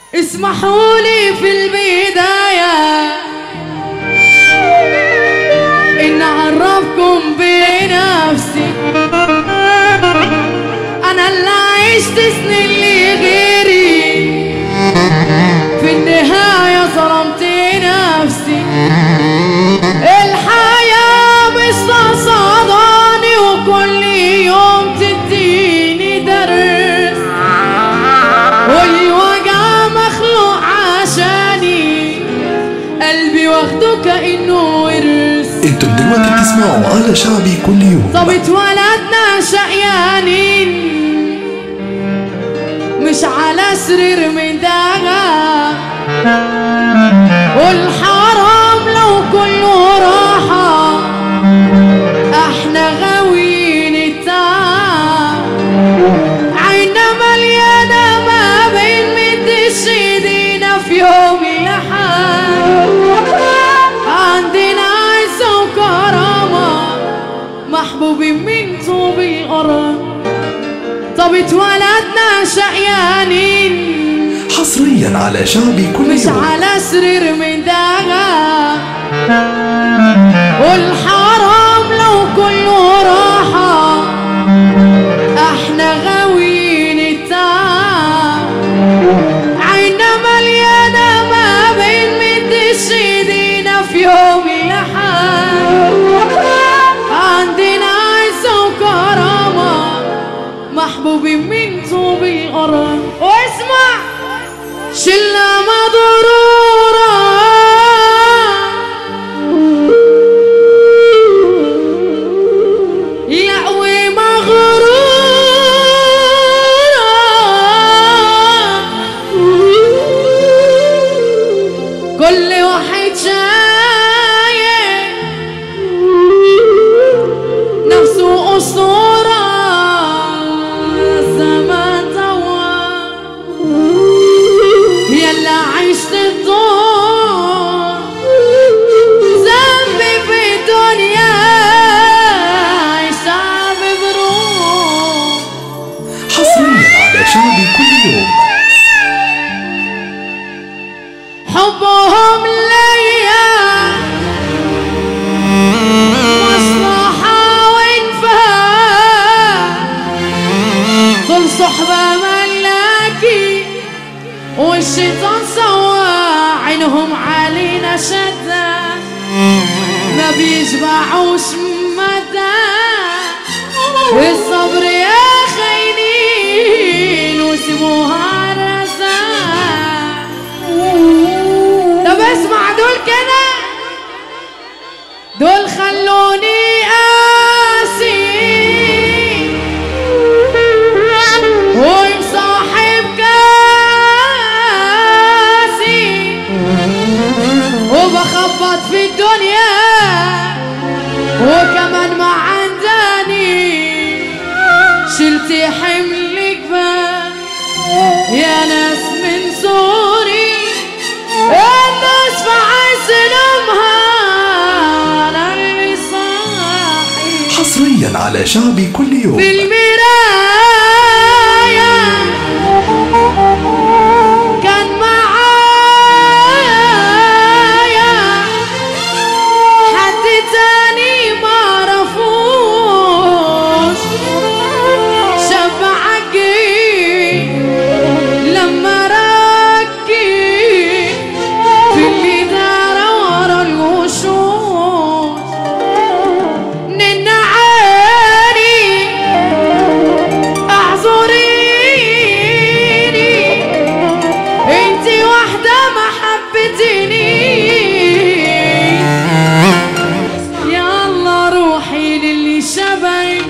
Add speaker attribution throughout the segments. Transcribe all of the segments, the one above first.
Speaker 1: اسمحوا لي في البداية إن أعرفكم بنفسي أنا اللي عشت سنين لغيري في النهاية ظلمت نفسي الحياة مستصعداني وكل يوم تديني درس والوجع مخلوق عشاني قلبي واخده كأنه ورث
Speaker 2: انتم دلوقتي بتسمعوا على شعبي كل يوم
Speaker 1: طب اتولدنا شقيانين مش على سرير من دغا والحرام لو كله راحة احنا غاويين التعب عينا مليانة ما بين مدش ايدينا في يوم لحد عندنا عزة وكرامة محبوبين من طوب الأرض طب اتولدنا شقيانين
Speaker 2: حصريا على شعبي كل
Speaker 1: مش
Speaker 2: يوم
Speaker 1: على سرير من دغا والحرام لو كله راحة احنا غاويين التعب عينا مليانة ما بين مدش ايدينا في يوم لحد عندنا عزة وكرامة محبوبين من طوب الأرض واسمع شلة مضرورة لا ومغرورة كل واحد شايف نفسه أسطورة الزمان طوى يلا عشت الدور ذنبي في الدنيا حساب بروح
Speaker 2: حصريا على شعبي كل يوم
Speaker 1: حبهم ليا مصلحة وانفاق كل صحبة ملاكي والشيطان سوا عينهم علينا شدة ما بيشبعوش مدى الصبر يا خاينين وسيبوها رزاق طب اسمع دول كده دول خلوني قاسي ومصاحب كاسي وبخبط في الدنيا وكمان ما عنداني شلت حمل كبار يا ناس من سوري الناس في عز نومها انا اللي صاحي
Speaker 2: حصريا على شعبي كل يوم
Speaker 1: في المراية كان معايا حد تاني معرفوش شاب عجي لما ركي في اللي دار ورا الوشوش نن عيني اعذريني انتي واحدة ما حبتني يا الله روحي للي شبهك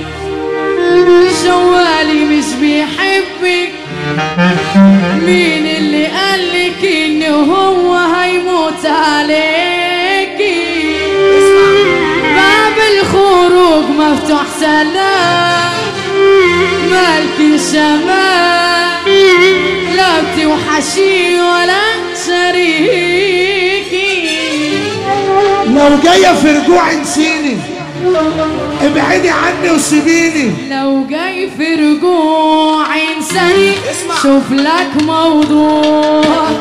Speaker 1: جوالي مش بيحبك مين اللي قالك انه هو هيموت عليكي باب الخروج مفتوح سلام مالكي شمال لا بتوحشي ولا شريكي
Speaker 3: لو جاية في رجوع انسيني ابعدي عني وسيبيني
Speaker 1: لو جاي في رجوع انساني شوف لك موضوع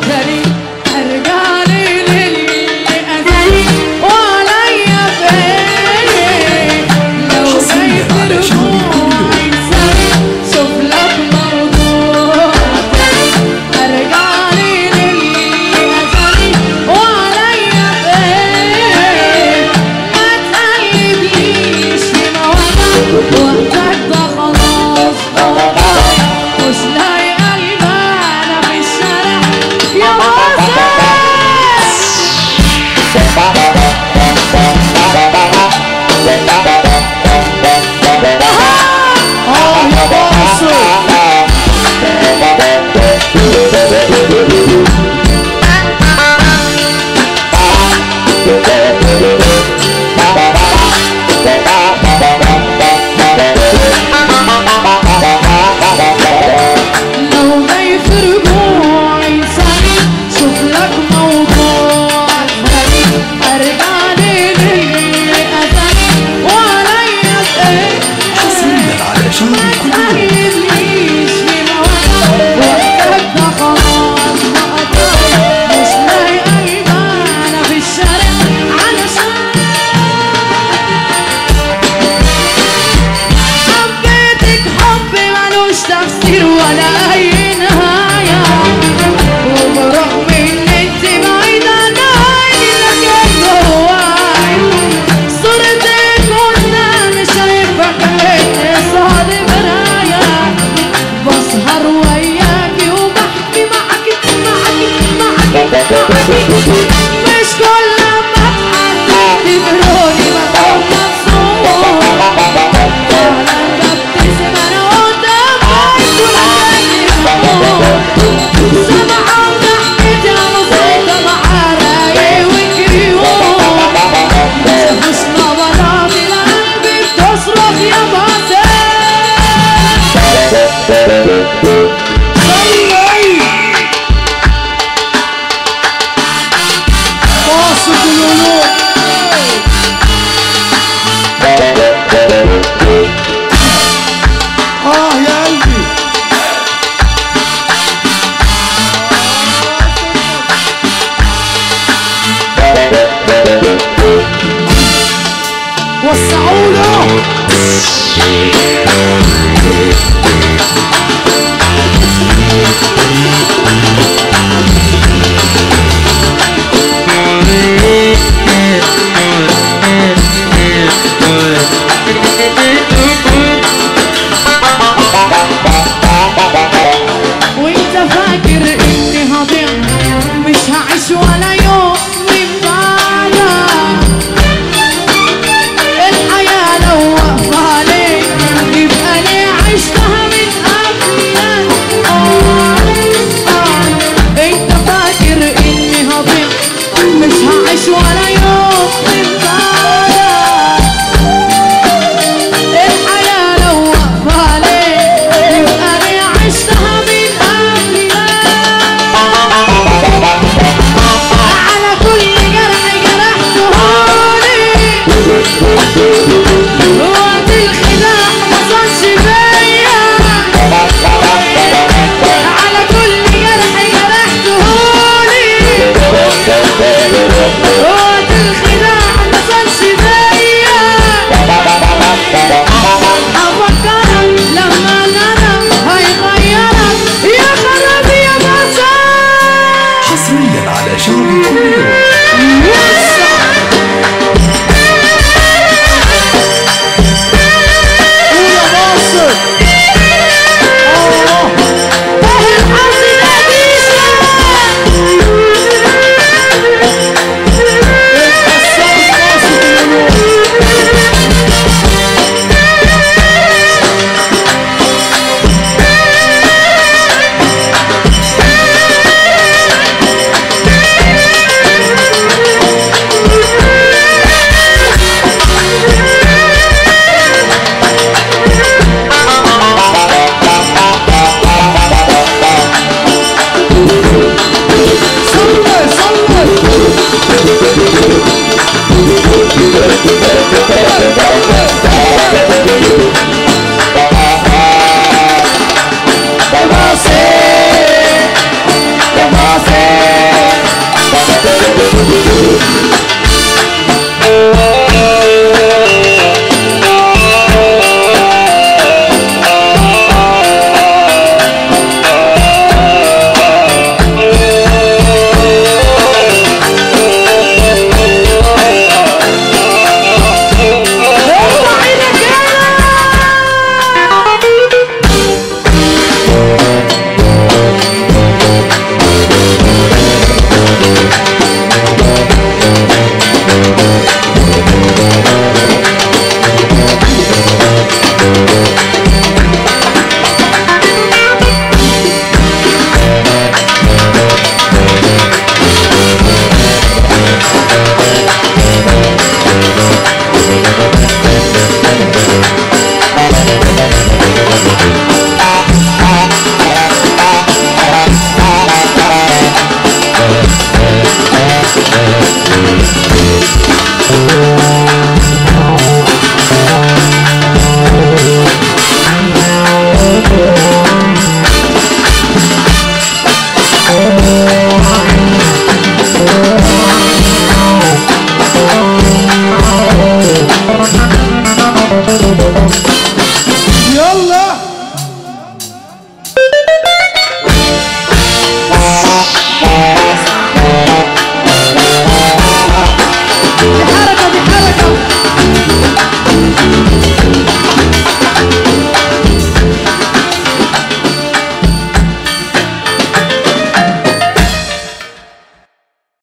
Speaker 1: مش كل ما تعتبروني بكون مبسوط لما ببتسم انا قدامك كل زي سامعة ضحكتي على صوتها مع رايق وكريوم مش نبضات القلب بتصرخ يا باسل
Speaker 3: صلي قاصد القلوب اه يا قلبي وسعوا له
Speaker 1: وانت فاكر اني هضيع مش هعيش ولا يوم من بعدك الحياة لو واقفة عليك يبقى ليه عشتها من قبلك آه، آه. انت فاكر اني هضيع مش هعيش ولا يوم من بعدك الحياة لو واقفة عليك يبقى ليه عشتها من قبلك على كل جرح جرحتهولي وقت الخداع ما صارش بيا على كل جرح جرحتهولي وقت الخداع ما صارش بيا أفكرك لما ندم هيغيرك يا خراب يا بصر
Speaker 2: حصريا على شعبي كل يوم
Speaker 3: قول يا ناصر اه اتأثرت قاصد القلوب صلي صلي
Speaker 1: ارفع ايدك